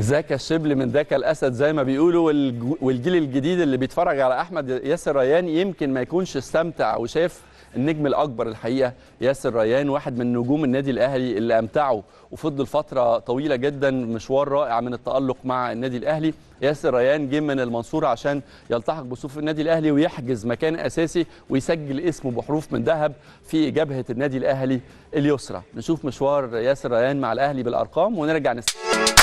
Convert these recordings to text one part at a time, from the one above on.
ذاك الشبل من ذاك الاسد زي ما بيقولوا والج- والجيل الجديد اللي بيتفرج على احمد ياسر ريان يمكن ما يكونش استمتع وشاف النجم الاكبر الحقيقه ياسر ريان واحد من نجوم النادي الاهلي اللي امتعوا وفضل فتره طويله جدا مشوار رائع من التالق مع النادي الاهلي ياسر ريان جه من المنصوره عشان يلتحق بصفوف النادي الاهلي ويحجز مكان اساسي ويسجل اسمه بحروف من ذهب في جبهه النادي الاهلي اليسرى نشوف مشوار ياسر ريان مع الاهلي بالارقام ونرجع نس...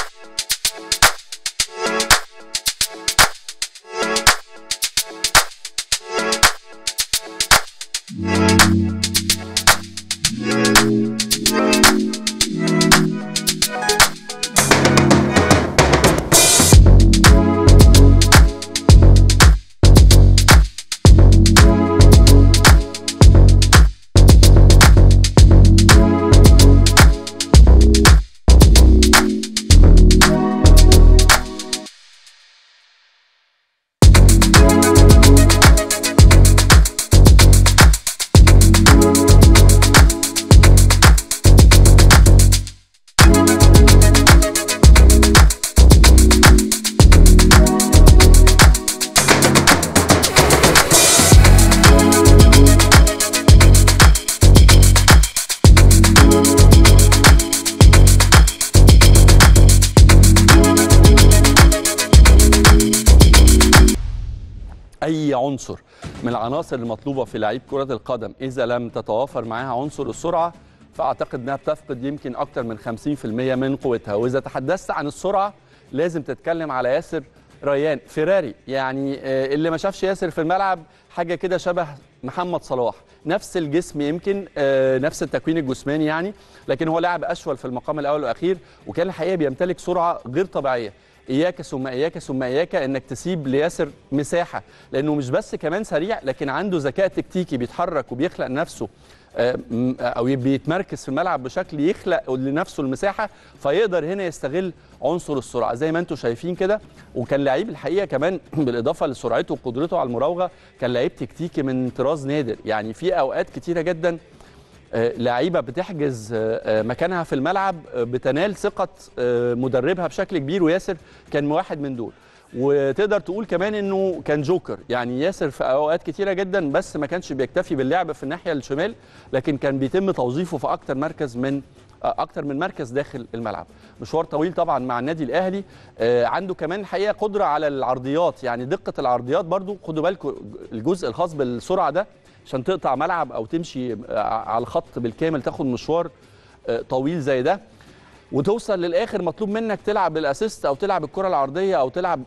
اي عنصر من العناصر المطلوبه في لعيب كره القدم اذا لم تتوافر معاها عنصر السرعه فاعتقد انها بتفقد يمكن اكثر من 50% من قوتها واذا تحدثت عن السرعه لازم تتكلم على ياسر ريان فيراري يعني آه، اللي ما شافش ياسر في الملعب حاجه كده شبه محمد صلاح نفس الجسم يمكن آه، نفس التكوين الجسماني يعني لكن هو لاعب اشول في المقام الاول والاخير وكان الحقيقه بيمتلك سرعه غير طبيعيه اياك ثم اياك ثم اياك انك تسيب لياسر مساحه لانه مش بس كمان سريع لكن عنده ذكاء تكتيكي بيتحرك وبيخلق نفسه آه، م- او بيتمركز في الملعب بشكل يخلق لنفسه المساحه فيقدر هنا يستغل عنصر السرعه زي ما انتم شايفين كده وكان لعيب الحقيقه كمان بالاضافه لسرعته وقدرته على المراوغه كان لعيب تكتيكي من طراز نادر يعني في اوقات كتيره جدا آه، لعيبه بتحجز آه، آه، مكانها في الملعب آه، بتنال ثقه آه، مدربها بشكل كبير وياسر كان واحد من دول وتقدر تقول كمان انه كان جوكر يعني ياسر في اوقات كتيره جدا بس ما كانش بيكتفي باللعب في الناحيه الشمال لكن كان بيتم توظيفه في اكتر مركز من آه، اكتر من مركز داخل الملعب مشوار طويل طبعا مع النادي الاهلي آه، عنده كمان الحقيقه قدره على العرضيات يعني دقه العرضيات برضو خدوا بالكم الجزء الخاص بالسرعه ده عشان تقطع ملعب او تمشي آه، على الخط بالكامل تاخد مشوار آه، طويل زي ده وتوصل للاخر مطلوب منك تلعب الاسيست او تلعب الكره العرضيه او تلعب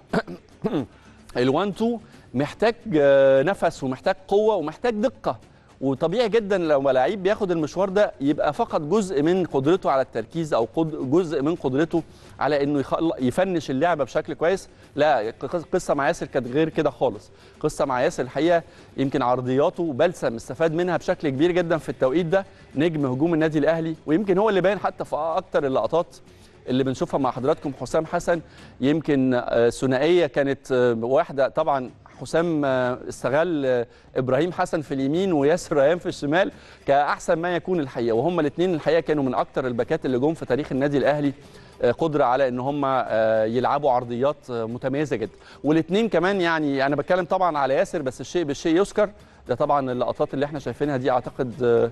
ال1 2 محتاج آه، نفس ومحتاج قوه ومحتاج دقه وطبيعي جدا لو لعيب بياخد المشوار ده يبقى فقد جزء من قدرته على التركيز او قد- جزء من قدرته على انه يخل- يفنش اللعبه بشكل كويس لا قص- قصه مع ياسر كانت غير كده خالص قصه مع ياسر الحقيقه يمكن عرضياته بلسم استفاد منها بشكل كبير جدا في التوقيت ده نجم هجوم النادي الاهلي ويمكن هو اللي باين حتى في اكتر اللقطات اللي بنشوفها مع حضراتكم حسام حسن يمكن آه، ثنائيه كانت آه، واحده طبعا حسام آه، استغل آه، ابراهيم حسن في اليمين وياسر ريان في الشمال كاحسن ما يكون الحقيقه وهم الاثنين الحقيقه كانوا من اكتر الباكات اللي جم في تاريخ النادي الاهلي آه، قدره على ان هم آه، يلعبوا عرضيات آه، متميزه جدا والاثنين كمان يعني انا بتكلم طبعا على ياسر بس الشيء بالشيء يذكر ده طبعا اللقطات اللي احنا شايفينها دي اعتقد آه،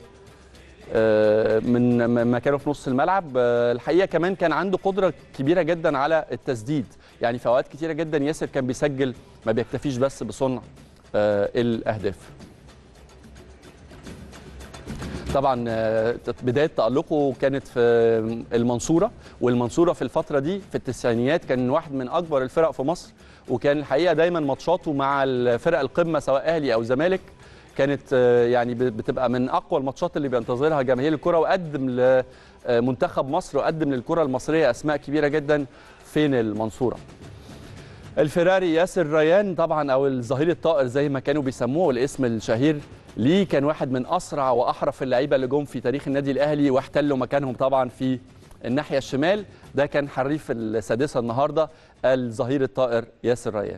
آه، من م- ما كانوا في نص الملعب آه، الحقيقه كمان كان عنده قدره كبيره جدا على التسديد يعني في اوقات كتيره جدا ياسر كان بيسجل ما بيكتفيش بس بصنع آه، الاهداف طبعا آه، بدايه تالقه كانت في المنصوره والمنصوره في الفتره دي في التسعينيات كان واحد من اكبر الفرق في مصر وكان الحقيقه دايما ماتشاته مع الفرق القمه سواء اهلي او زمالك كانت آه، يعني ب- بتبقى من اقوى الماتشات اللي بينتظرها جماهير الكره وقدم لمنتخب مصر وقدم للكره المصريه اسماء كبيره جدا فين المنصوره الفيراري ياسر ريان طبعا او الظهير الطائر زي ما كانوا بيسموه الاسم الشهير ليه كان واحد من اسرع واحرف اللعيبه اللي جم في تاريخ النادي الاهلي واحتلوا مكانهم طبعا في الناحيه الشمال ده كان حريف السادسه النهارده الظهير الطائر ياسر ريان